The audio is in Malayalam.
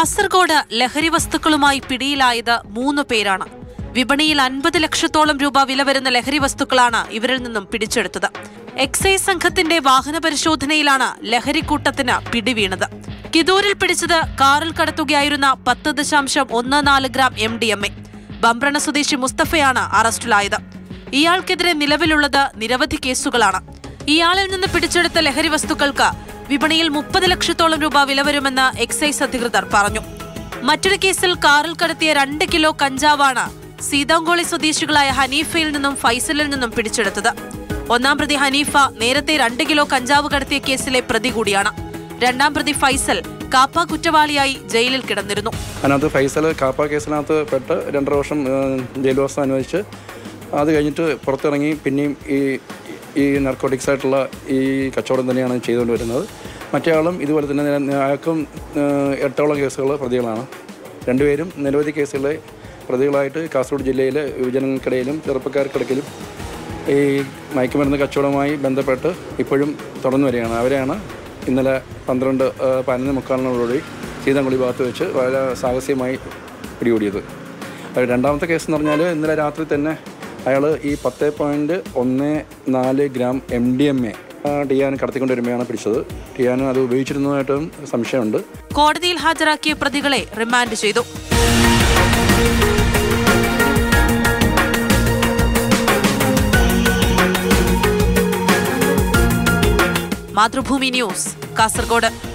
കാസർഗോഡ് ലഹരി വസ്തുക്കളുമായി പിടിയിലായത് മൂന്ന് പേരാണ് വിപണിയിൽ അൻപത് ലക്ഷത്തോളം രൂപ വില വരുന്ന ലഹരി വസ്തുക്കളാണ് ഇവരിൽ നിന്നും പിടിച്ചെടുത്തത് എക്സൈസ് സംഘത്തിന്റെ വാഹന പരിശോധനയിലാണ് ലഹരിക്കൂട്ടത്തിന് പിടിവീണത് കിതൂരിൽ പിടിച്ചത് കാറിൽ കടത്തുകയായിരുന്ന പത്ത് ദശാംശം ഒന്ന് നാല് gram M D M A Bambrana സ്വദേശി മുസ്തഫയാണ് അറസ്റ്റിലായത് ഇയാൾക്കെതിരെ നിലവിലുള്ളത് നിരവധി കേസുകളാണ് ഇയാളിൽ നിന്ന് പിടിച്ചെടുത്ത ലഹരി വസ്തുക്കൾക്ക് വിപണിയിൽ മുപ്പത് ലക്ഷത്തോളം രൂപ വില വരുമെന്ന് എക്സൈസ് അധികൃതർ പറഞ്ഞു മറ്റൊരു കേസിൽ കാറിൽ കടത്തിയ രണ്ട് കിലോ കഞ്ചാവാണ് സീതാങ്കോളി സ്വദേശികളായ ഹനീഫയിൽ നിന്നും ഫൈസലിൽ നിന്നും പിടിച്ചെടുത്തത് ഒന്നാം പ്രതി ഹനീഫ നേരത്തെ രണ്ട് കിലോ കഞ്ചാവ് കടത്തിയ കേസിലെ പ്രതി കൂടിയാണ് രണ്ടാം പ്രതി ഫൈസൽ കാപ്പ കുറ്റവാളിയായി ജയിലിൽ കിടന്നിരുന്നു അതിനകത്ത് ഫൈസൽ കാപ്പ കേസിനകത്ത് പെട്ട് രണ്ടര വർഷം ഏഹ്, ജയിൽവാസം അനുവദിച്ച് അത് കഴിഞ്ഞിട്ട് പുറത്തിറങ്ങി പിന്നെയും ഈ ഈ നർക്കോട്ടിക്സ് ആയിട്ടുള്ള ഈ കച്ചവടം തന്നെയാണ് ചെയ്തുകൊണ്ട് വരുന്നത് മറ്റേ ആളും ഇതുപോലെ തന്നെ നില- അയാൾക്കും ഏഹ്, എട്ടോളം കേസുകൾ പ്രതികളാണ് രണ്ടുപേരും നിരവധി കേസുകളിലെ പ്രതികളായിട്ട് കാസർഗോഡ് ജില്ലയിലെ യുവജനങ്ങൾക്കിടയിലും ചെറുപ്പക്കാർക്കിടയിലും ഈ മയക്കുമരുന്ന് കച്ചവടവുമായി ബന്ധപ്പെട്ട് ഇപ്പോഴും തുടർന്നു വരികയാണ് അവരെയാണ് ഇന്നലെ പന്ത്രണ്ട് ആ, പതിനൊന്ന് മുക്കാലിനോടുകൂടി സീതാങ്കുളി ഭാഗത്ത് വെച്ച് വളരെ സാഹസികമായി പിടികൂടിയത് അത് രണ്ടാമത്തെ കേസ് എന്ന് പറഞ്ഞാൽ ഇന്നലെ രാത്രി തന്നെ അയാൾ ഈ പത്ത് പോയിൻറ്റ് ഒന്ന് നാല് gram M D M A ടിയാൻ കടത്തിക്കൊണ്ടുവരുമ്പോഴാണ് പിടിച്ചത് ടിയാൻ അത് ഉപയോഗിച്ചിരുന്നതായിട്ടും സംശയമുണ്ട് കോടതിയിൽ ഹാജരാക്കിയ പ്രതികളെ റിമാൻഡ് ചെയ്തു മാതൃഭൂമി ന്യൂസ് കാസർഗോഡ്